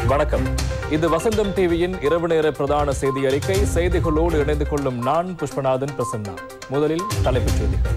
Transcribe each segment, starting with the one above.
வணக்கம் இது வசந்தம் டிவியின் இரவு நேர பிரதான செய்தி அறிக்கை செய்திகளோடு இணைந்து கொள்ளும் நான் புஷ்பநாதன் பிரசன்னா முதலில் தலைப்புச் செய்திகள்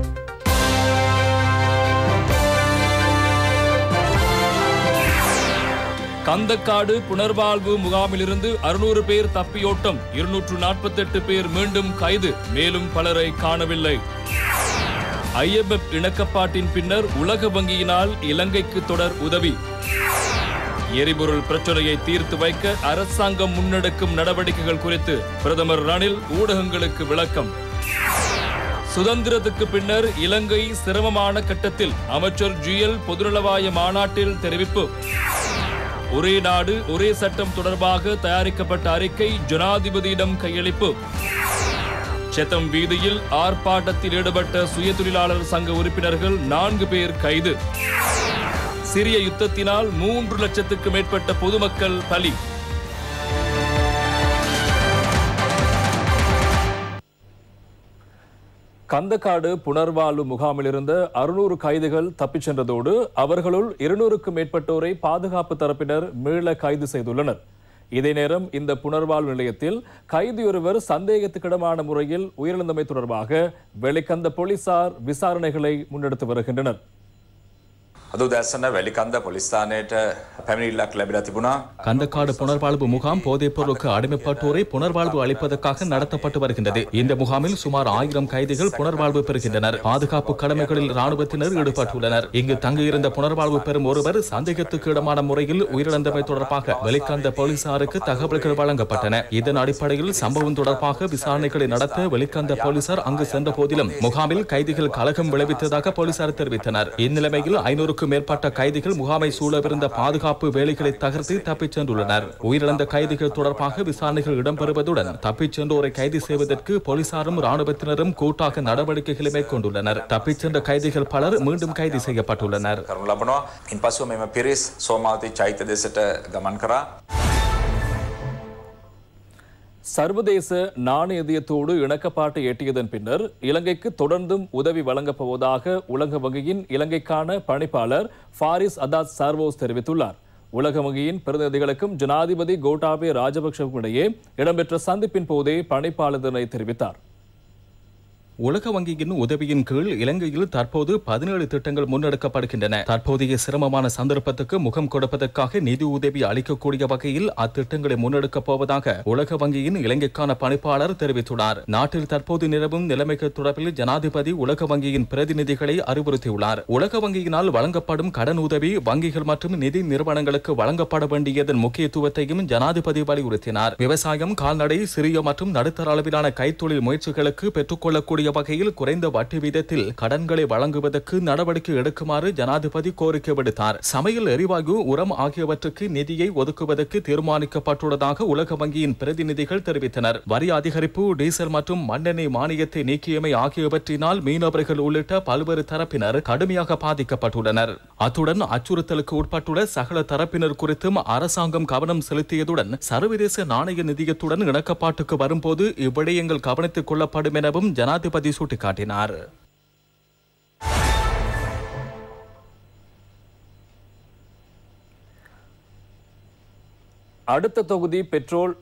கந்தக்காடு புனர்வாழ்வு முகாமிலிருந்து அறுநூறு பேர் தப்பியோட்டம் இருநூற்று நாற்பத்தெட்டு பேர் மீண்டும் கைது மேலும் பலரை காணவில்லை ஐஎம்எஃப் இணக்கப்பாட்டின் பின்னர் உலக வங்கியினால் இலங்கைக்கு தொடர் உதவி எரிபொருள் பிரச்சனையை தீர்த்து வைக்க அரசாங்கம் முன்னெடுக்கும் நடவடிக்கைகள் குறித்து பிரதமர் ரணில் ஊடகங்களுக்கு விளக்கம் சுதந்திரத்துக்கு பின்னர் இலங்கை சிரமமான கட்டத்தில் அமைச்சர் ஜிஎல் பொதுநலவாய மாநாட்டில் தெரிவிப்பு ஒரே நாடு ஒரே சட்டம் தொடர்பாக தயாரிக்கப்பட்ட அறிக்கை ஜனாதிபதியிடம் கையளிப்பு செத்தம் வீதியில் ஆர்ப்பாட்டத்தில் ஈடுபட்ட சுயதொழிலாளர் சங்க உறுப்பினர்கள் நான்கு பேர் கைது சிரிய யுத்தத்தினால் மூன்று லட்சத்துக்கு மேற்பட்ட பொதுமக்கள் பலி கந்தக்காடு புனர்வாழ்வு முகாமிலிருந்த அறுநூறு கைதிகள் தப்பிச் சென்றதோடு அவர்களுள் இருநூறுக்கும் மேற்பட்டோரை பாதுகாப்பு தரப்பினர் மீள கைது செய்துள்ளனர் இதே நேரம் இந்த புனர்வாழ்வு நிலையத்தில் கைதியொருவர் சந்தேகத்துக்கிடமான முறையில் உயிரிழந்தமை தொடர்பாக வெளிக்கந்த போலீசார் விசாரணைகளை முன்னெடுத்து வருகின்றனர் අද උදැස්සන වැලිකන්ද පොලිස්ථානයට පැමිණිල්ලක් ලැබිලා තිබුණා. கந்தக்காடு புனர்வாழ்வு முகாம் போதைப் பொருளுக்கு அடிமைப்பட்டோரை புனர்வாழ்வு அளிப்பதற்காக நடத்தப்பட்டு வருகின்றது இந்த முகாமில் சுமார் ஆயிரம் கைதிகள் புனர்வாழ்வு பெறுகின்றனர் பாதுகாப்பு கடமைகளில் ராணுவத்தினர் ஈடுபட்டுள்ளனர் இங்கு தங்கியிருந்த புனர்வாழ்வு பெறும் ஒருவர் சந்தேகத்துக்கு இடமான முறையில் உயிரிழந்தமை தொடர்பாக வெளிக்கந்த போலீசாருக்கு தகவல்கள் வழங்கப்பட்டன இதன் அடிப்படையில் சம்பவம் தொடர்பாக விசாரணைகளை நடத்த வெளிக்கந்த போலீசார் அங்கு சென்ற போதிலும் முகாமில் கைதிகள் கலகம் விளைவித்ததாக போலீசார் தெரிவித்தனர் இந்நிலைமையில் ஐநூறுக்கும் மேற்பட்ட கைதிகள் முகாமை சூழவிருந்த பாதுகாப்பு வேலைகளை தகர்த்து தப்பிச் சென்றுள்ளனர் உயிரிழந்த கைதிகள் தொடர்பாக விசாரணைகள் இடம்பெறுவதுடன் தப்பிச் சென்றோரை கைது செய்வதற்கு போலீசாரும் ராணுவத்தினரும் கூட்டாக நடவடிக்கைகளை மேற்கொண்டுள்ளனர் தப்பிச் சென்ற கைதிகள் பலர் மீண்டும் கைது செய்யப்பட்டுள்ளனர் කරුණු ලබනවා ඉන් පසුව මෙම පිරිස් සෝමාවති චෛත්‍ය දෙසට ගමන් කරා. சர்வதேச நாணயதியத்தோடு இணக்கப்பாட்டை எட்டியதன் பின்னர் இலங்கைக்கு தொடர்ந்தும் உதவி வழங்கப் போவதாக உலக வங்கியின் இலங்கைக்கான பணிப்பாளர் ஃபாரிஸ் அதாத் சார்வோஸ் தெரிவித்துள்ளார் உலக வங்கியின் பிரதிநிதிகளுக்கும் ஜனாதிபதி கோட்டாபே ராஜபக்சவுக்கும் இடையே இடம்பெற்ற சந்திப்பின் போதே பணிப்பாளர் இதனை தெரிவித்தார் உலக வங்கியின் உதவியின் கீழ் இலங்கையில் தற்போது பதினேழு திட்டங்கள் முன்னெடுக்கப்படுகின்றன தற்போதைய சிரமமான சந்தர்ப்பத்துக்கு முகம் கொடுப்பதற்காக நிதி உதவி அளிக்கக்கூடிய வகையில் அத்திட்டங்களை முன்னெடுக்கப் போவதாக உலக வங்கியின் இலங்கைக்கான பணிப்பாளர் தெரிவித்துள்ளார் நாட்டில் தற்போது நிலவும் நிலைமைகள் தொடர்பில் ஜனாதிபதி உலக வங்கியின் பிரதிநிதிகளை அறிவுறுத்தியுள்ளார் உலக வங்கியினால் வழங்கப்படும் கடன் உதவி வங்கிகள் மற்றும் நிதி நிறுவனங்களுக்கு வழங்கப்பட வேண்டியதன் முக்கியத்துவத்தையும் ஜனாதிபதி வலியுறுத்தினார் விவசாயம் கால்நடை சிறிய மற்றும் நடுத்தர அளவிலான கைத்தொழில் முயற்சிகளுக்கு பெற்றுக்கொள்ளக்கூடிய வகையில் குறைந்த வட்டி வீதத்தில் கடன்களை வழங்குவதற்கு நடவடிக்கை எடுக்குமாறு ஜனாதிபதி கோரிக்கை விடுத்தார் சமையல் எரிவாயு உரம் ஆகியவற்றுக்கு நிதியை ஒதுக்குவதற்கு தீர்மானிக்கப்பட்டுள்ளதாக உலக வங்கியின் பிரதிநிதிகள் தெரிவித்தனர் வரி அதிகரிப்பு டீசல் மற்றும் மண்ணெண்ணெய் மானியத்தை நீக்கியமை ஆகியவற்றினால் மீனவர்கள் உள்ளிட்ட பல்வேறு தரப்பினர் கடுமையாக பாதிக்கப்பட்டுள்ளனர் அத்துடன் அச்சுறுத்தலுக்கு உட்பட்டுள்ள சகல தரப்பினர் குறித்தும் அரசாங்கம் கவனம் செலுத்தியதுடன் சர்வதேச நாணய நிதியத்துடன் இணக்கப்பாட்டுக்கு வரும்போது இவ்விடயங்கள் கவனித்துக் கொள்ளப்படும் எனவும் ஜனாதிபதி சுட்டிக்காட்டினார் அடுத்த தொகுதி பெட்ரோல்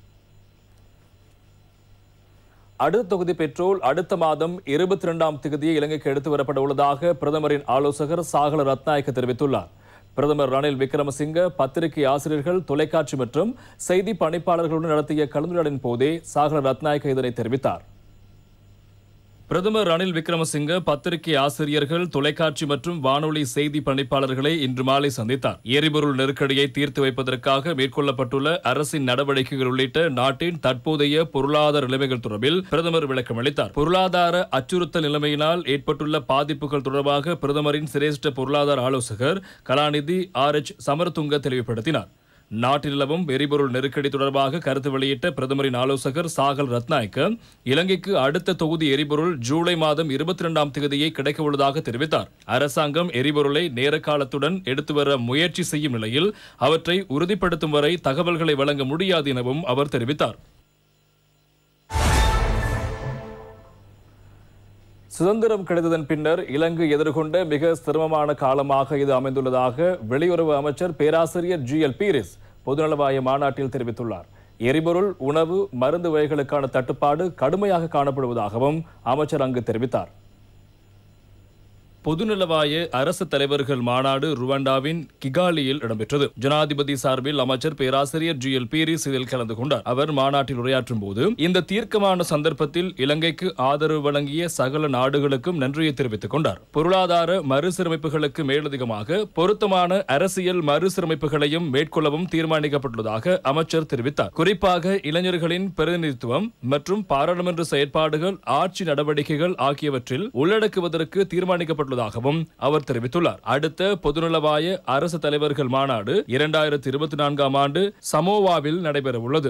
அடுத்த தொகுதி பெட்ரோல் அடுத்த மாதம் இருபத்தி இரண்டாம் தேதியை இலங்கைக்கு எடுத்து வரப்பட உள்ளதாக பிரதமரின் ஆலோசகர் சாகல ரத்நாயக்க தெரிவித்துள்ளார் பிரதமர் ரணில் விக்ரமசிங்க பத்திரிகை ஆசிரியர்கள் தொலைக்காட்சி மற்றும் செய்தி பணிப்பாளர்களுடன் நடத்திய கலந்துரையாடலின் போதே சாகல ரத்நாயக்க இதனை தெரிவித்தார் பிரதமர் ரணில் விக்ரமசிங்க பத்திரிகை ஆசிரியர்கள் தொலைக்காட்சி மற்றும் வானொலி செய்தி பணிப்பாளர்களை இன்று மாலை சந்தித்தார் எரிபொருள் நெருக்கடியை தீர்த்து வைப்பதற்காக மேற்கொள்ளப்பட்டுள்ள அரசின் நடவடிக்கைகள் உள்ளிட்ட நாட்டின் தற்போதைய பொருளாதார நிலைமைகள் தொடர்பில் பிரதமர் விளக்கம் அளித்தார் பொருளாதார அச்சுறுத்தல் நிலைமையினால் ஏற்பட்டுள்ள பாதிப்புகள் தொடர்பாக பிரதமரின் சிரேஷ்ட பொருளாதார ஆலோசகர் கலாநிதி ஆர் எச் சமரதுங்க தெளிவுபடுத்தினார் நாட்டில் நிலவும் எரிபொருள் நெருக்கடி தொடர்பாக கருத்து வெளியிட்ட பிரதமரின் ஆலோசகர் சாகல் ரத்நாயக்க இலங்கைக்கு அடுத்த தொகுதி எரிபொருள் ஜூலை மாதம் இருபத்தி இரண்டாம் தேதியை கிடைக்க உள்ளதாக தெரிவித்தார் அரசாங்கம் எரிபொருளை நேர காலத்துடன் எடுத்து வர முயற்சி செய்யும் நிலையில் அவற்றை உறுதிப்படுத்தும் வரை தகவல்களை வழங்க முடியாது எனவும் அவர் தெரிவித்தார் சுதந்திரம் கிடைத்ததன் பின்னர் இலங்கை எதிர்கொண்ட மிக சிரமமான காலமாக இது அமைந்துள்ளதாக வெளியுறவு அமைச்சர் பேராசிரியர் ஜி எல் பீரிஸ் பொதுநலவாய மாநாட்டில் தெரிவித்துள்ளார் எரிபொருள் உணவு மருந்து வகைகளுக்கான தட்டுப்பாடு கடுமையாக காணப்படுவதாகவும் அமைச்சர் அங்கு தெரிவித்தார் பொதுநலவாய அரசு தலைவர்கள் மாநாடு ருவாண்டாவின் கிகாலியில் இடம்பெற்றது ஜனாதிபதி சார்பில் அமைச்சர் பேராசிரியர் ஜி எல் பீரிஸ் இதில் கலந்து கொண்டார் அவர் மாநாட்டில் உரையாற்றும் போது இந்த தீர்க்கமான சந்தர்ப்பத்தில் இலங்கைக்கு ஆதரவு வழங்கிய சகல நாடுகளுக்கும் நன்றியை தெரிவித்துக் கொண்டார் பொருளாதார மறுசீரமைப்புகளுக்கு மேலதிகமாக பொருத்தமான அரசியல் மறுசீரமைப்புகளையும் மேற்கொள்ளவும் தீர்மானிக்கப்பட்டுள்ளதாக அமைச்சர் தெரிவித்தார் குறிப்பாக இளைஞர்களின் பிரதிநிதித்துவம் மற்றும் பாராளுமன்ற செயற்பாடுகள் ஆட்சி நடவடிக்கைகள் ஆகியவற்றில் உள்ளடக்குவதற்கு தீர்மானிக்கப்பட்டுள்ளதாகவும் அவர் தெரிவித்துள்ளார் அடுத்த பொதுநலவாய அரசு தலைவர்கள் மாநாடு இரண்டாயிரத்தி இருபத்தி நான்காம் ஆண்டு சமோவாவில் நடைபெறவுள்ளது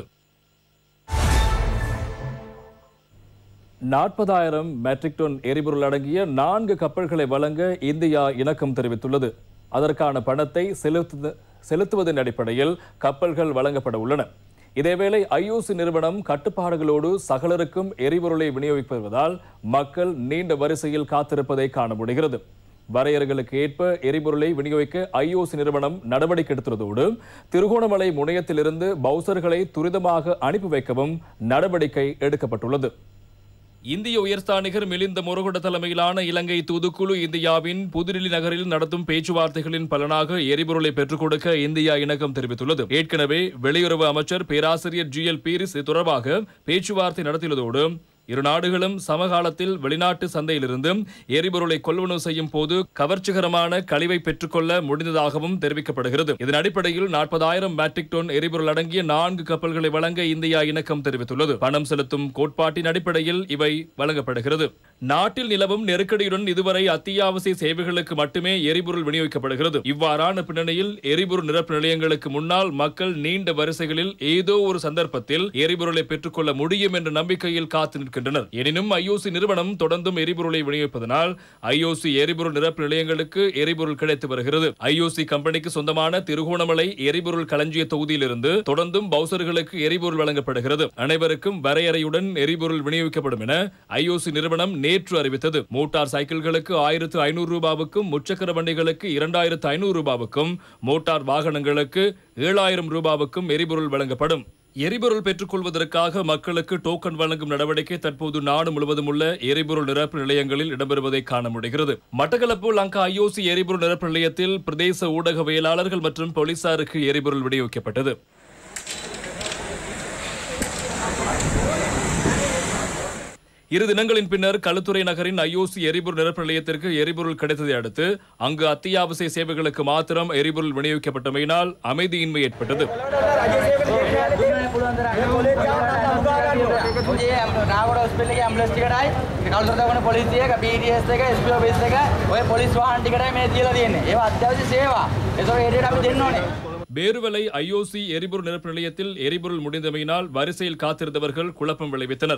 நாற்பதாயிரம் மெட்ரிக் டன் எரிபொருள் அடங்கிய நான்கு கப்பல்களை வழங்க இந்தியா இணக்கம் தெரிவித்துள்ளது அதற்கான பணத்தை செலுத்து செலுத்துவதன் அடிப்படையில் கப்பல்கள் வழங்கப்பட உள்ளன இதேவேளை ஐஓசி நிறுவனம் கட்டுப்பாடுகளோடு சகலருக்கும் எரிபொருளை விநியோகிப்பதால் மக்கள் நீண்ட வரிசையில் காத்திருப்பதை காண முடிகிறது வரையறைகளுக்கு ஏற்ப எரிபொருளை விநியோகிக்க ஐஓசி நிறுவனம் நடவடிக்கை எடுத்துள்ளதோடு திருகோணமலை முனையத்திலிருந்து பவுசர்களை துரிதமாக அனுப்பி வைக்கவும் நடவடிக்கை எடுக்கப்பட்டுள்ளது இந்திய உயர்ஸ்தானிகர் மிலிந்த முருகட தலைமையிலான இலங்கை தூதுக்குழு இந்தியாவின் புதுடில்லி நகரில் நடத்தும் பேச்சுவார்த்தைகளின் பலனாக எரிபொருளை பெற்றுக் கொடுக்க இந்தியா இணக்கம் தெரிவித்துள்ளது ஏற்கனவே வெளியுறவு அமைச்சர் பேராசிரியர் ஜி எல் பீரிஸ் இது தொடர்பாக பேச்சுவார்த்தை நடத்தியுள்ளதோடு இரு நாடுகளும் சமகாலத்தில் வெளிநாட்டு சந்தையிலிருந்து எரிபொருளை கொள்வனவு செய்யும் போது கவர்ச்சிகரமான கழிவை பெற்றுக்கொள்ள முடிந்ததாகவும் தெரிவிக்கப்படுகிறது இதன் அடிப்படையில் நாற்பதாயிரம் மெட்ரிக் டன் எரிபொருள் அடங்கிய நான்கு கப்பல்களை வழங்க இந்தியா இணக்கம் தெரிவித்துள்ளது பணம் செலுத்தும் கோட்பாட்டின் அடிப்படையில் இவை வழங்கப்படுகிறது நாட்டில் நிலவும் நெருக்கடியுடன் இதுவரை அத்தியாவசிய சேவைகளுக்கு மட்டுமே எரிபொருள் விநியோகிக்கப்படுகிறது இவ்வாறான பின்னணியில் எரிபொருள் நிரப்பு நிலையங்களுக்கு முன்னால் மக்கள் நீண்ட வரிசைகளில் ஏதோ ஒரு சந்தர்ப்பத்தில் எரிபொருளை பெற்றுக்கொள்ள முடியும் என்ற நம்பிக்கையில் காத்து நிற்கின்றனர் எனினும் ஐஓசி நிறுவனம் தொடர்ந்தும் எரிபொருளை விநியோகிப்பதனால் ஐஓசி எரிபொருள் நிரப்பு நிலையங்களுக்கு எரிபொருள் கிடைத்து வருகிறது ஐஓசி கம்பெனிக்கு சொந்தமான திருகோணமலை எரிபொருள் களஞ்சிய தொகுதியிலிருந்து தொடர்ந்தும் பவுசர்களுக்கு எரிபொருள் வழங்கப்படுகிறது அனைவருக்கும் வரையறையுடன் எரிபொருள் விநியோகிக்கப்படும் என ஐஓசி நிறுவனம் நேற்று அறிவித்தது மோட்டார் சைக்கிள்களுக்கு ஆயிரத்து ஐநூறு ரூபாவுக்கும் முச்சக்கர வண்டிகளுக்கு இரண்டாயிரத்து ஐநூறு ரூபாவுக்கும் மோட்டார் வாகனங்களுக்கு ஏழாயிரம் ரூபாவுக்கும் எரிபொருள் வழங்கப்படும் எரிபொருள் பெற்றுக்கொள்வதற்காக மக்களுக்கு டோக்கன் வழங்கும் நடவடிக்கை தற்போது நாடு முழுவதும் உள்ள எரிபொருள் நிரப்பு நிலையங்களில் இடம்பெறுவதை காண முடிகிறது மட்டக்களப்பு லங்கா ஐஓசி எரிபொருள் நிரப்பு நிலையத்தில் பிரதேச ஊடகவியலாளர்கள் மற்றும் போலீசாருக்கு எரிபொருள் விநியோகிக்கப்பட்டது இரு தினங்களின் பின்னர் களுத்துறை நகரின் ஐஓசி எரிபொருள் நிரப்பு நிலையத்திற்கு எரிபொருள் கிடைத்ததை அடுத்து அங்கு அத்தியாவசிய சேவைகளுக்கு மாத்திரம் எரிபொருள் விநியோகிக்கப்பட்டமையினால் அமைதியின்மை ஏற்பட்டது නාවට ඔස්පෙල්ලගේ ඇම්ලස් ටිකටයි කල්ුරදවන පොලිසිය එක BTS එක ස්ප බේස් එක ඔය පොලිස් වාහන් ටිකටයි මේ තියලා තියෙන්නේ ඒවා අත්‍යවශ්‍ය සේවා ඒතකොට ඒකට අපි දෙන්න ඕනේ பேருவலை ஐஓசி எரிபொருள் நிரப்பு நிலையத்தில் எரிபொருள் முடிந்தமையினால் வரிசையில் காத்திருந்தவர்கள் குழப்பம் விளைவித்தனர்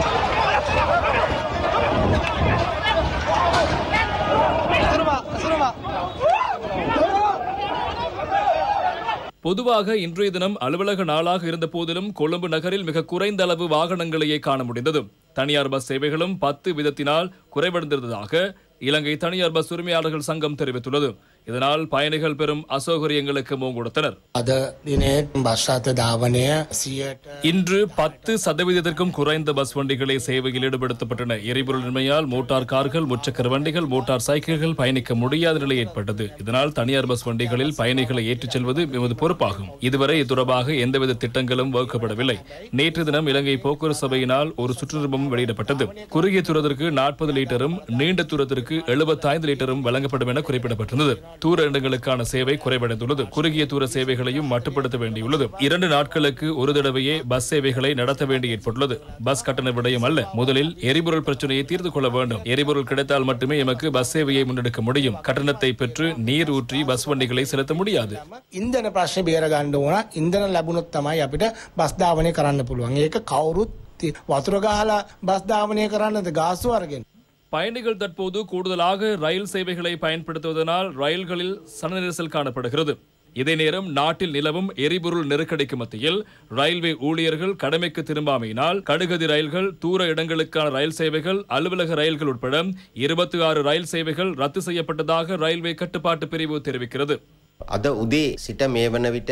பொதுவாக இன்றைய தினம் அலுவலக நாளாக இருந்த போதிலும் கொழும்பு நகரில் மிக குறைந்த அளவு வாகனங்களையே காண முடிந்தது தனியார் பஸ் சேவைகளும் பத்து விதத்தினால் குறைவடைந்திருந்ததாக இலங்கை தனியார் பஸ் உரிமையாளர்கள் சங்கம் தெரிவித்துள்ளது இதனால் பயணிகள் பெரும் அசௌகரியங்களுக்கு மூங்கொடுத்தனர் අද දිනේත් බශ්‍රත ධාවනය සියට இன்று பத்து சதவீதத்திற்கும் குறைந்த பஸ் வண்டிகளே சேவையில் ஈடுபடுத்தப்பட்டன எரிபொருள் இன்மையால் மோட்டார் கார்கள் முச்சக்கர வண்டிகள் மோட்டார் சைக்கிள்கள் பயணிக்க முடியாத நிலை ஏற்பட்டது இதனால் தனியார் பஸ் வண்டிகளில் பயணிகளை ஏற்றிச் செல்வது எமது பொறுப்பாகும் இதுவரை இது தொடர்பாக எந்தவித திட்டங்களும் வகுக்கப்படவில்லை நேற்று தினம் இலங்கை போக்குவரத்து சபையினால் ஒரு சுற்றுரிமம் வெளியிடப்பட்டது குறுகிய தூரத்திற்கு நாற்பது லிட்டரும் நீண்ட தூரத்திற்கு எழுபத்தைந்து லிட்டரும் வழங்கப்படும் என குறிப்பிடப்பட்டிருந்தது தூர இடங்களுக்கான சேவை குறைவடைந்துள்ளது குறுகிய தூர சேவைகளையும் மட்டுப்படுத்த வேண்டியுள்ளது இரண்டு நாட்களுக்கு ஒரு தடவையே பஸ் சேவைகளை நடத்த வேண்டி ஏற்பட்டுள்ளது பஸ் கட்டண விடயம் அல்ல முதலில் எரிபொருள் பிரச்சனையை தீர்த்து கொள்ள வேண்டும் எரிபொருள் கிடைத்தால் மட்டுமே எமக்கு பஸ் சேவையை முன்னெடுக்க முடியும் கட்டணத்தை பெற்று நீர் ஊற்றி பஸ் வண்டிகளை செலுத்த முடியாது ඉන්දන ප්‍රශ්න බේරගණ්ඩ ඕන ඉන්දන ලැබුණොත් තමයි අපිට බස්ධාවනය කරන්න පුළුවන් ඒක කවුරුත් ති- වතුර ගහලා බස්ධාවනය කරන්නද ගාසු අරගෙන. பயணிகள் தற்போது கூடுதலாக ரயில் சேவைகளை பயன்படுத்துவதனால் ரயில்களில் சன நெரிசல் காணப்படுகிறது இதே நேரம் நாட்டில் நிலவும் எரிபொருள் நெருக்கடிக்கு மத்தியில் ரயில்வே ஊழியர்கள் கடமைக்கு திரும்பாமையினால் கடுகதி ரயில்கள் தூர இடங்களுக்கான ரயில் சேவைகள் அலுவலக ரயில்கள் உட்பட இருபத்தி ஆறு ரயில் சேவைகள் ரத்து செய்யப்பட்டதாக ரயில்வே கட்டுப்பாட்டு பிரிவு தெரிவிக்கிறது අද උදේ සිට මේ වන විට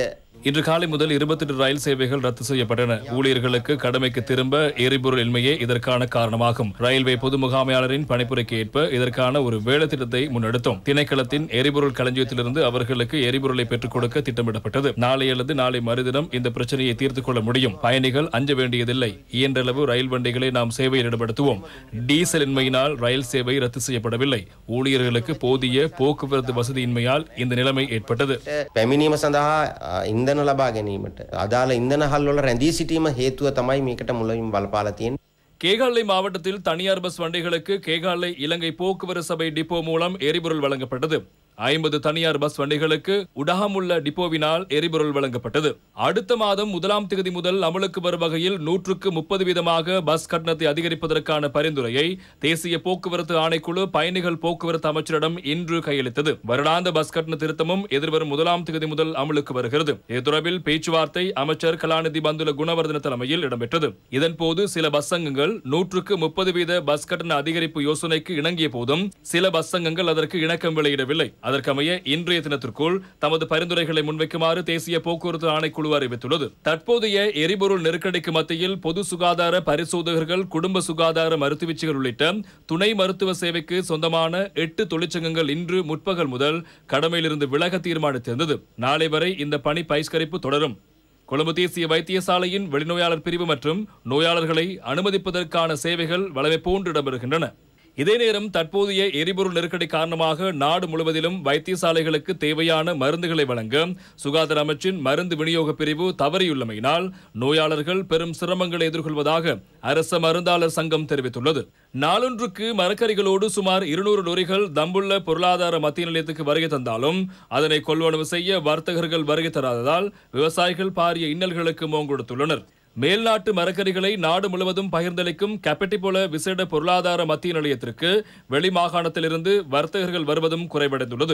இன்று காலை முதல் இருபத்தி எட்டு ரயில் சேவைகள் ரத்து செய்யப்பட்டன ஊழியர்களுக்கு கடமைக்கு திரும்ப எரிபொருள் இன்மையே இதற்கான காரணமாகும் ரயில்வே பொது முகாமையாளரின் பணிப்புரைக்கு ஏற்ப இதற்கான ஒரு வேலை திட்டத்தை முன்னெடுத்தோம் திணைக்களத்தின் எரிபொருள் களஞ்சியத்திலிருந்து அவர்களுக்கு எரிபொருளை பெற்றுக் கொடுக்க திட்டமிடப்பட்டது நாளை அல்லது நாளை மறுதினம் இந்த பிரச்சனையை தீர்த்துக் கொள்ள முடியும் பயணிகள் அஞ்ச வேண்டியதில்லை இயன்றளவு ரயில் வண்டிகளை நாம் சேவையில் ஈடுபடுத்துவோம் டீசல் இன்மையினால் ரயில் சேவை ரத்து செய்யப்படவில்லை ஊழியர்களுக்கு போதிய போக்குவரத்து வசதியின்மையால் இந்த நிலைமை ஏற்பட்டது පැමිණීම සඳහා අ, ඉන්ධන ලබා ගැනීමට අදාළ ඉන්ධන හල්වල රැඳී සිටීම හේතුව තමයි මේකට මුලින්ම බලපාලා තියෙන්නේ. கேகாலை மாவட்டத்தில் தனியார் பஸ் வண்டிகளுக்கு கேகாலை இலங்கை போக்குவரத்து சபை டிப்போ மூலம் எரிபொருள் வழங்கப்பட்டது ஐம்பது தனியார் பஸ் வண்டிகளுக்கு உடகமுள்ள டிப்போவினால் எரிபொருள் வழங்கப்பட்டது அடுத்த மாதம் முதலாம் தேதி முதல் அமலுக்கு வரும் வகையில் நூற்றுக்கு முப்பது வீதமாக பஸ் கட்டணத்தை அதிகரிப்பதற்கான பரிந்துரையை தேசிய போக்குவரத்து ஆணைக்குழு பயணிகள் போக்குவரத்து அமைச்சரிடம் இன்று கையளித்தது வருடாந்த பஸ் கட்டண திருத்தமும் எதிர்வரும் முதலாம் தேதி முதல் அமலுக்கு வருகிறது இது தொடர்பில் பேச்சுவார்த்தை அமைச்சர் கலாநிதி பந்துல குணவர்தன தலைமையில் இடம்பெற்றது இதன்போது சில பஸ் சங்கங்கள் நூற்றுக்கு முப்பது வீத பஸ் கட்டண அதிகரிப்பு யோசனைக்கு இணங்கிய போதும் சில பஸ் சங்கங்கள் அதற்கு இணக்கம் வெளியிடவில்லை அதற்கமைய இன்றைய தினத்திற்குள் தமது பரிந்துரைகளை முன்வைக்குமாறு தேசிய போக்குவரத்து ஆணைக்குழு அறிவித்துள்ளது தற்போதைய எரிபொருள் நெருக்கடிக்கு மத்தியில் பொது சுகாதார பரிசோதகர்கள் குடும்ப சுகாதார மருத்துவச்சிகள் உள்ளிட்ட துணை மருத்துவ சேவைக்கு சொந்தமான எட்டு தொழிற்சங்கங்கள் இன்று முற்பகல் முதல் கடமையிலிருந்து விலக தீர்மானித்திருந்தது நாளை வரை இந்த பணி பயிஷ்கரிப்பு தொடரும் கொழும்பு தேசிய வைத்தியசாலையின் வெளிநோயாளர் பிரிவு மற்றும் நோயாளர்களை அனுமதிப்பதற்கான சேவைகள் வளமை போன்று இடம்பெறுகின்றன இதே நேரம் தற்போதைய எரிபொருள் நெருக்கடி காரணமாக நாடு முழுவதிலும் வைத்தியசாலைகளுக்கு தேவையான மருந்துகளை வழங்க சுகாதார அமைச்சின் மருந்து விநியோக பிரிவு தவறியுள்ளமையினால் நோயாளர்கள் பெரும் சிரமங்களை எதிர்கொள்வதாக அரச மருந்தாளர் சங்கம் தெரிவித்துள்ளது நாளொன்றுக்கு மரக்கறிகளோடு சுமார் இருநூறு லொரிகள் தம்புள்ள பொருளாதார மத்திய நிலையத்துக்கு வருகை தந்தாலும் அதனை கொள்வனவு செய்ய வர்த்தகர்கள் வருகை தராததால் விவசாயிகள் பாரிய இன்னல்களுக்கு மோங்கொடுத்துள்ளனர் மேல்நாட்டு மரக்கறிகளை நாடு முழுவதும் பகிர்ந்தளிக்கும் கெப்பட்டிபோல விசேட பொருளாதார மத்திய நிலையத்திற்கு வெளி மாகாணத்திலிருந்து வர்த்தகர்கள் வருவதும் குறைவடைந்துள்ளது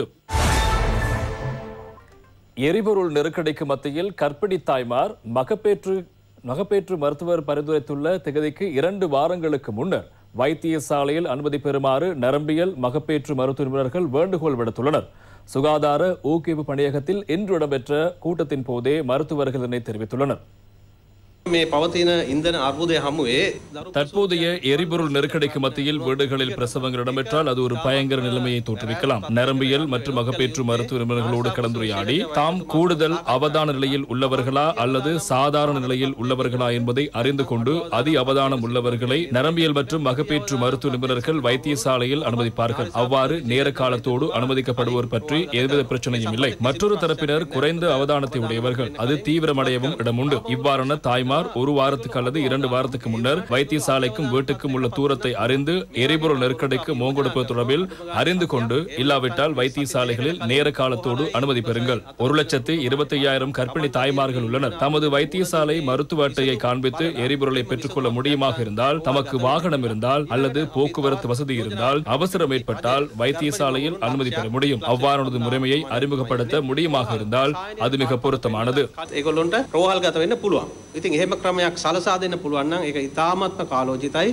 எரிபொருள் நெருக்கடிக்கு மத்தியில் கர்ப்பிணி தாய்மார் மகப்பேற்று மகப்பேற்று மருத்துவர் பரிந்துரைத்துள்ள திகதிக்கு இரண்டு வாரங்களுக்கு முன்னர் வைத்தியசாலையில் அனுமதி பெறுமாறு நரம்பியல் மகப்பேற்று மருத்துவ நிபுணர்கள் வேண்டுகோள் விடுத்துள்ளனர் சுகாதார ஊக்குவிப்பு பணியகத்தில் இன்று இடம்பெற்ற கூட்டத்தின் போதே மருத்துவர்கள் இதனை தெரிவித்துள்ளனர் මේ පවතින ඉන්දන අර්බුදය හමුවේ දරු தற்போதைய எரிபொருள் நெருக்கடிக்கு மத்தியில் வீடுகளில் பிரசவங்கள் இடம்பெற்றால் அது ஒரு பயங்கர நிலைமையை தோற்றுவிக்கலாம் நரம்பியல் மற்றும் மகப்பேற்று மருத்துவ நிபுணர்களோடு கலந்துரையாடி தாம் கூடுதல் அவதான நிலையில் உள்ளவர்களா அல்லது சாதாரண நிலையில் உள்ளவர்களா என்பதை அறிந்து கொண்டு அதி அவதானம் உள்ளவர்களை நரம்பியல் மற்றும் மகப்பேற்று மருத்துவ நிபுணர்கள் வைத்தியசாலையில் அனுமதிப்பார்கள் அவ்வாறு நேர காலத்தோடு அனுமதிக்கப்படுவோர் பற்றி எவ்வித பிரச்சனையும் இல்லை மற்றொரு தரப்பினர் குறைந்த அவதானத்தை உடையவர்கள் அது தீவிரமடையவும் இடமுண்டு இவ்வாறான தாய்மார் ஒரு வாரத்துக்கு அல்லது இரண்டு வாரத்துக்கு முன்னர் வைத்தியசாலைக்கும் வீட்டுக்கும் உள்ள தூரத்தை அறிந்து எரிபொருள் நெருக்கடிக்கு மோங்கொடுப்பது தொடர்பில் அறிந்து கொண்டு இல்லாவிட்டால் வைத்தியசாலைகளில் நேர காலத்தோடு அனுமதி பெறுங்கள் ஒரு லட்சத்து இருபத்தி ஐயாயிரம் கர்ப்பிணி தாய்மார்கள் உள்ளனர் தமது வைத்தியசாலை மருத்துவ அட்டையை காண்பித்து எரிபொருளை பெற்றுக்கொள்ள முடியுமாக இருந்தால் தமக்கு வாகனம் இருந்தால் அல்லது போக்குவரத்து வசதி இருந்தால் அவசரம் ஏற்பட்டால் வைத்தியசாலையில் அனுமதி பெற முடியும் அவ்வாறானது முறைமையை அறிமுகப்படுத்த முடியுமாக இருந்தால் அது மிக பொருத்தமானது ඒගොල්ලොන්ට රෝහල් ගත වෙන්න පුළුවන්. ඉතින් එහෙම ක්‍රමයක් සලසා දෙන්න පුළුවන් නම් ඒක ඉතාමත්ම කාලෝචිතයි.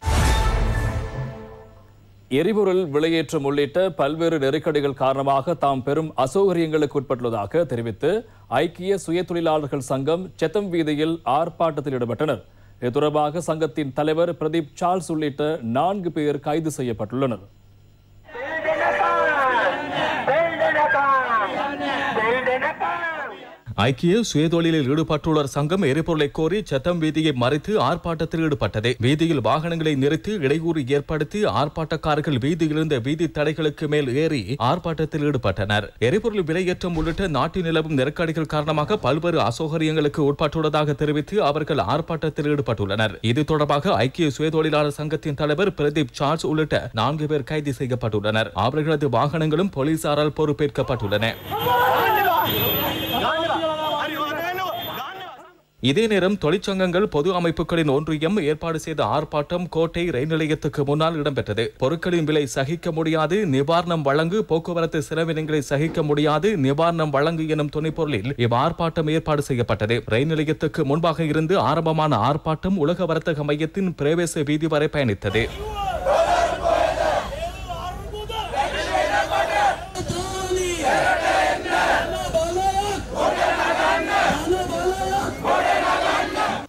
எரிபொருள் விலையேற்றம் உள்ளிட்ட பல்வேறு நெருக்கடிகள் காரணமாக தாம் பெரும் அசௌகரியங்களுக்கு உட்பட்டுள்ளதாக தெரிவித்து ஐக்கிய சுய தொழிலாளர்கள் சங்கம் செத்தம் வீதியில் ஆர்ப்பாட்டத்தில் ஈடுபட்டனர் இது தொடர்பாக சங்கத்தின் தலைவர் பிரதீப் சார்ல்ஸ் உள்ளிட்ட நான்கு பேர் கைது செய்யப்பட்டுள்ளனர் ஐக்கிய சுயதொழிலில் ஈடுபட்டுள்ளோர் சங்கம் எரிபொருளை கோரி சத்தம் வீதியை மறைத்து ஆர்ப்பாட்டத்தில் ஈடுபட்டது வீதியில் வாகனங்களை நிறுத்தி இடையூறு ஏற்படுத்தி ஆர்ப்பாட்டக்காரர்கள் வீதியில் இருந்த வீதி தடைகளுக்கு மேல் ஏறி ஆர்ப்பாட்டத்தில் ஈடுபட்டனர் எரிபொருள் விலையேற்றம் உள்ளிட்ட நாட்டில் நிலவும் நெருக்கடிகள் காரணமாக பல்வேறு அசௌகரியங்களுக்கு உட்பட்டுள்ளதாக தெரிவித்து அவர்கள் ஆர்ப்பாட்டத்தில் ஈடுபட்டுள்ளனர் இது தொடர்பாக ஐக்கிய சுயதொழிலாளர் சங்கத்தின் தலைவர் பிரதீப் சார்ஜ் உள்ளிட்ட நான்கு பேர் கைது செய்யப்பட்டுள்ளனர் அவர்களது வாகனங்களும் போலீசாரால் பொறுப்பேற்கப்பட்டுள்ளன இதே நேரம் தொழிற்சங்கங்கள் பொது அமைப்புகளின் ஒன்றியம் ஏற்பாடு செய்த ஆர்ப்பாட்டம் கோட்டை ரயில் நிலையத்துக்கு முன்னால் இடம்பெற்றது பொருட்களின் விலை சகிக்க முடியாது நிவாரணம் வழங்கு போக்குவரத்து செலவினங்களை சகிக்க முடியாது நிவாரணம் வழங்கு எனும் துணைப்பொருளில் இவ் ஆர்ப்பாட்டம் ஏற்பாடு செய்யப்பட்டது ரயில் நிலையத்துக்கு முன்பாக இருந்து ஆரம்பமான ஆர்ப்பாட்டம் உலக வர்த்தக மையத்தின் பிரவேச வீதி வரை பயணித்தது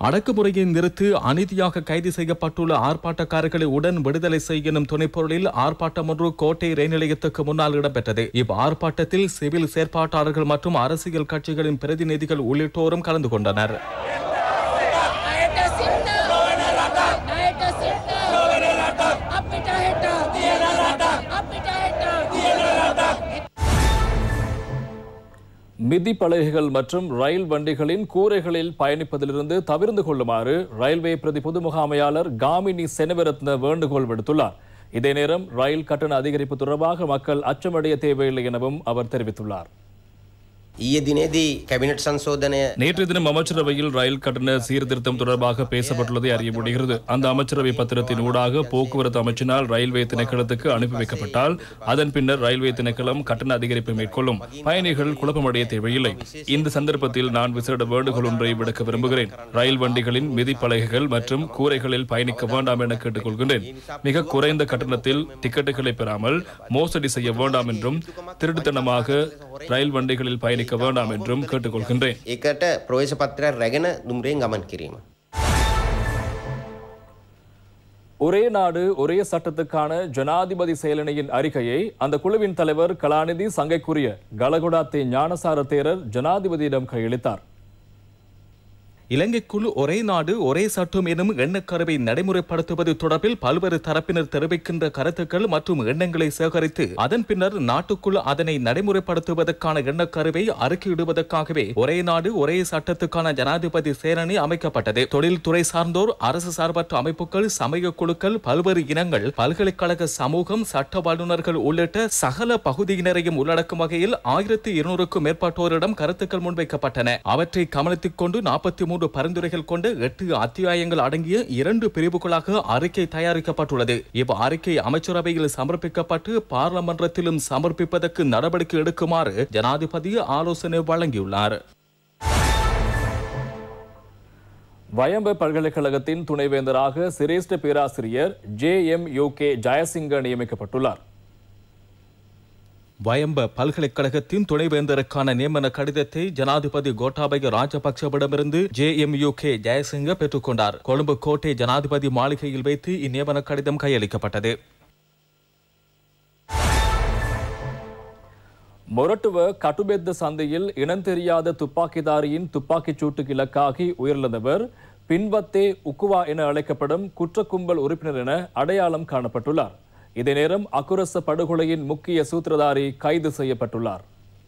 அடக்குமுறையை நிறுத்தி அநீதியாக கைது செய்யப்பட்டுள்ள ஆர்ப்பாட்டக்காரர்களை உடன் விடுதலை செய்யணும் துணைப்பொருளில் ஆர்ப்பாட்டம் ஒன்று கோட்டை ரயில் நிலையத்துக்கு முன்னால் இடம்பெற்றது இவ் ஆர்ப்பாட்டத்தில் சிவில் செயற்பாட்டாளர்கள் மற்றும் அரசியல் கட்சிகளின் பிரதிநிதிகள் உள்ளிட்டோரும் கலந்து கொண்டனர் ණයට සිට ණයට සිට අපිට හෙට තියෙන රටක් අපිට හෙට තියෙන රටක් மிதி பலகைகள் மற்றும் ரயில் வண்டிகளின் கூரைகளில் பயணிப்பதிலிருந்து தவிர்ந்து கொள்ளுமாறு ரயில்வே பிரதி பொது முகாமையாளர் காமினி செனவரத்ன வேண்டுகோள் விடுத்துள்ளார் இதே நேரம் ரயில் கட்டண அதிகரிப்பு தொடர்பாக மக்கள் அச்சமடைய தேவையில்லை எனவும் அவர் தெரிவித்துள்ளார் ඊයේ දිනේදී කැබිනට් සංශෝධනය நேற்றைய தினம் அமைச்சரவையில் ரயில் கட்டண சீர்திருத்தம் தொடர்பாக பேசப்பட்டுள்ளதை அறிய முடிகிறது அந்த அமைச்சரவை பத்திரத்தின் ஊடாக போக்குவரத்து அமைச்சினால் ரயில்வே திணைக்களத்துக்கு அனுப்பி வைக்கப்பட்டால் அதன் பின்னர் ரயில்வே திணைக்களம் கட்டண அதிகரிப்பை மேற்கொள்ளும் பயணிகள் குழப்பமடைய தேவையில்லை இந்த சந்தர்ப்பத்தில் நான் விசேட வேண்டுகோள் ஒன்றை விடுக்க விரும்புகிறேன் ரயில் வண்டிகளின் மிதிப்பலகைகள் மற்றும் கூரைகளில் பயணிக்க வேண்டாம் என கேட்டுக்கொள்கின்றேன் மிக குறைந்த கட்டணத்தில் டிக்கெட்டுகளை பெறாமல் மோசடி செய்ய வேண்டாம் என்றும் திருட்டுத்தனமாக ரயில் வண்டிகளில் பயணிக்க வேண்டாம் என்றும் கேட்டுக்கொள்கின்றேன் ඒකට ප්‍රවේශ පත්‍රයක් රැගෙන දුම්රයෙන් ගමන් කිරීම. ஒரே நாடு ஒரே சட்டத்துக்கான ஜனாதிபதி செயலணியின் அறிக்கையை அந்த குழுவின் தலைவர் கலாநிதி சங்கைக்குரிய கலகுடாத்தே ஞானசார தேரர் ஜனாதிபதியிடம் கையளித்தார் இலங்கைக்குள் ஒரே நாடு ஒரே சட்டம் எனும் எண்ணக்கருவை நடைமுறைப்படுத்துவது தொடர்பில் பல்வேறு தரப்பினர் தெரிவிக்கின்ற கருத்துக்கள் மற்றும் எண்ணங்களை சேகரித்து அதன் பின்னர் நாட்டுக்குள் அதனை நடைமுறைப்படுத்துவதற்கான எண்ணக்கருவை அறிக்கையிடுவதற்காகவே ஒரே நாடு ஒரே சட்டத்துக்கான ஜனாதிபதி சேரணி அமைக்கப்பட்டது தொழில்துறை சார்ந்தோர் அரசு சார்பற்ற அமைப்புகள் சமய குழுக்கள் பல்வேறு இனங்கள் பல்கலைக்கழக சமூகம் சட்ட வல்லுநர்கள் உள்ளிட்ட சகல பகுதியினரையும் உள்ளடக்கும் வகையில் ஆயிரத்தி இருநூறுக்கும் மேற்பட்டோரிடம் கருத்துக்கள் முன்வைக்கப்பட்டன அவற்றை கவனத்தில் கொண்டு நாற்பத்தி மூன்று பரிந்துரைகள் கொண்ட எட்டு அத்தியாயங்கள் அடங்கிய இரண்டு பிரிவுகளாக அறிக்கை தயாரிக்கப்பட்டுள்ளது இவ் அறிக்கை அமைச்சரவையில் சமர்ப்பிக்கப்பட்டு பாராளுமன்றத்திலும் சமர்ப்பிப்பதற்கு நடவடிக்கை எடுக்குமாறு ஜனாதிபதி ஆலோசனை வழங்கியுள்ளார் வயம்ப பல்கலைக்கழகத்தின் துணைவேந்தராக சிரேஷ்ட பேராசிரியர் J M U K Jayasinghe நியமிக்கப்பட்டுள்ளார் வயம்ப பல்கலைக்கழகத்தின் துணைவேந்தருக்கான நியமன கடிதத்தை ஜனாதிபதி கோட்டாபய ராஜபக்சவிடமிருந்து J M U K Jayasinghe பெற்றுக்கொண்டார் கொழும்பு கோட்டை ஜனாதிபதி மாளிகையில் வைத்து இந்நியமன கடிதம் கையளிக்கப்பட்டது மொரட்டுவ கட்டுபெத்த சந்தையில் இனம் தெரியாத துப்பாக்கிதாரியின் துப்பாக்கிச் சூட்டுக்கு இலக்காகி உயிரிழந்தவர் பின்வத்தே உக்குவா என அழைக்கப்படும் குற்ற கும்பல் உறுப்பினர் என அடையாளம் காணப்பட்டுள்ளார் இதே நேரம் அக்குரச படுகொலையின் முக்கிய சூத்திரதாரி கைது செய்யப்பட்டுள்ளார்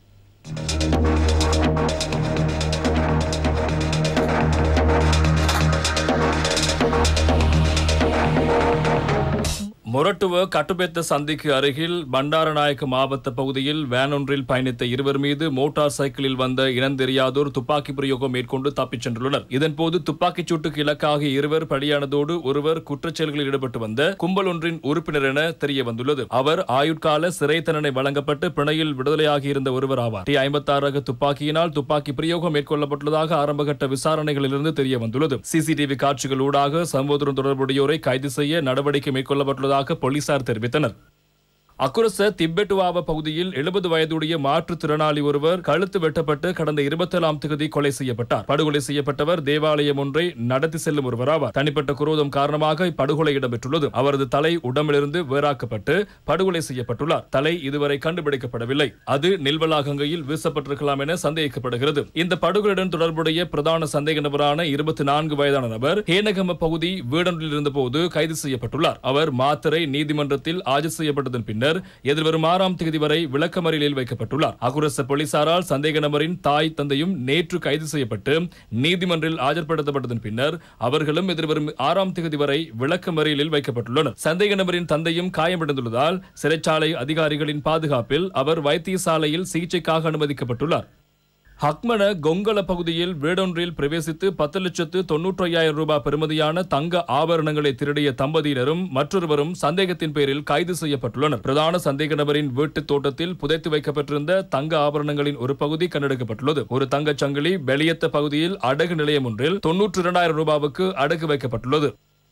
மொரட்டுவ கட்டுபெத்த சந்திக்கு அருகில் பண்டாரநாயக்க மாவட்ட பகுதியில் வேன் ஒன்றில் பயணித்த இருவர் மீது மோட்டார் சைக்கிளில் வந்த இனந்தெரியாதோர் துப்பாக்கி பிரயோகம் மேற்கொண்டு தப்பிச் சென்றுள்ளனர் இதன்போது துப்பாக்கிச் சூட்டுக்கு இலக்காகிய இருவர் பலியானதோடு ஒருவர் குற்றச்செயல்களில் ஈடுபட்டு வந்த கும்பல் ஒன்றின் உறுப்பினர் என தெரிய வந்துள்ளது அவர் ஆயுட்கால சிறை தண்டனை வழங்கப்பட்டு பிணையில் விடுதலையாகியிருந்த ஒருவர் ஆவார் டி ஐம்பத்தாறு ரக துப்பாக்கியினால் துப்பாக்கி பிரயோகம் மேற்கொள்ளப்பட்டுள்ளதாக ஆரம்பகட்ட விசாரணைகளிலிருந்து தெரிய வந்துள்ளது சிசிடிவி காட்சிகள் ஊடாக சம்பவத்துடன் தொடர்புடையோரை கைது செய்ய நடவடிக்கை மேற்கொள்ளப்பட்டுள்ளதாக போலீசார் தெரிவித்தனர் அக்குரச திப்பெட்டுவாவ பகுதியில் எழுபது வயதுடைய மாற்றுத்திறனாளி ஒருவர் கழுத்து வெட்டப்பட்டு கடந்த இருபத்தேழாம் தேதி கொலை செய்யப்பட்டார் படுகொலை செய்யப்பட்டவர் தேவாலயம் ஒன்றை நடத்தி செல்லும் ஒருவராவார் தனிப்பட்ட குரோதம் காரணமாக இப்படுகொலை இடம்பெற்றுள்ளது அவரது தலை உடம்பிலிருந்து வேறாக்கப்பட்டு படுகொலை செய்யப்பட்டுள்ளார் தலை இதுவரை கண்டுபிடிக்கப்படவில்லை அது நில்வலாகங்கையில் வீசப்பட்டிருக்கலாம் என சந்தேகிக்கப்படுகிறது இந்த படுகொலையுடன் தொடர்புடைய பிரதான சந்தேக நபரான இருபத்தி நான்கு வயதான நபர் ஹேனகம பகுதி வீடொன்றில் இருந்தபோது கைது செய்யப்பட்டுள்ளார் அவர் மாத்தரை நீதிமன்றத்தில் ஆஜர் செய்யப்பட்டதன் பின்னர் எதிர்வரும் ஆறாம் தேதி வரை விளக்கமறியலில் வைக்கப்பட்டுள்ளார் அகுரச போலீசாரால் சந்தேக நபரின் தாய் தந்தையும் நேற்று கைது செய்யப்பட்டு நீதிமன்றில் ஆஜர்படுத்தப்பட்டதன் பின்னர் அவர்களும் எதிர்வரும் ஆறாம் தேதி வரை விளக்கமறியலில் வைக்கப்பட்டுள்ளனர் சந்தேக நபரின் தந்தையும் காயமடைந்துள்ளதால் சிறைச்சாலை அதிகாரிகளின் பாதுகாப்பில் அவர் வைத்தியசாலையில் சிகிச்சைக்காக அனுமதிக்கப்பட்டுள்ளார் ஹக்மன கொங்கல பகுதியில் வீடொன்றில் பிரவேசித்து பத்து லட்சத்து தொன்னூற்றி ஐயாயிரம் ரூபாய் பெறுமதியான தங்க ஆபரணங்களை திருடிய தம்பதியினரும் மற்றொருவரும் சந்தேகத்தின் பேரில் கைது செய்யப்பட்டுள்ளனர் பிரதான சந்தேக நபரின் வீட்டுத் தோட்டத்தில் புதைத்து வைக்கப்பட்டிருந்த தங்க ஆபரணங்களின் ஒரு பகுதி கண்டெடுக்கப்பட்டுள்ளது ஒரு தங்கச் சங்கிலி வெளியத்த பகுதியில் அடகு நிலையம் ஒன்றில் தொன்னூற்றி இரண்டாயிரம் ரூபாவுக்கு அடகு வைக்கப்பட்டுள்ளது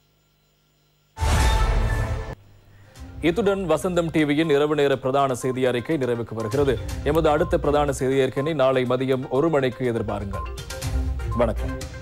இத்துடன் வசந்தம் டிவியின் இரவு நேர பிரதான செய்தி அறிக்கை நிறைவுக்கு வருகிறது எமது அடுத்த பிரதான செய்தி அறிக்கையை நாளை மதியம் ஒரு மணிக்கு எதிர்பாருங்கள் வணக்கம்